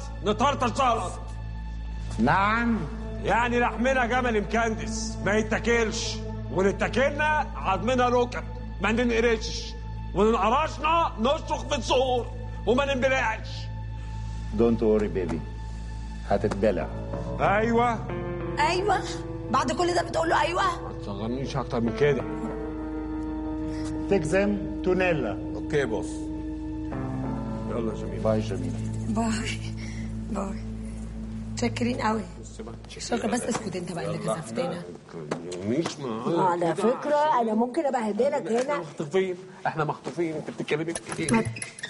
نطرطش زلط نعم يعني لحمنا جمل مكندس ما يتاكلش ونتاكلنا عضمنا ركب ما ننقرشش وننقرشنا نشرخ في الصور وما ننبلعش دونت وري بيبي هتتبلع ايوه ايوه بعد كل ده بتقول له ايوه ما تصغرنيش اكتر من كده تجزم تونيلا اوكي بص يلا يا جميل باي جميلة باي باي متشكرين قوي بص بقى شكرا بس اسكت انت بقى اللي كسفتنا مش معايا على فكره انا ممكن ابهدلك هنا مخطوفين احنا مخطوفين انت بتتكلمي في ايه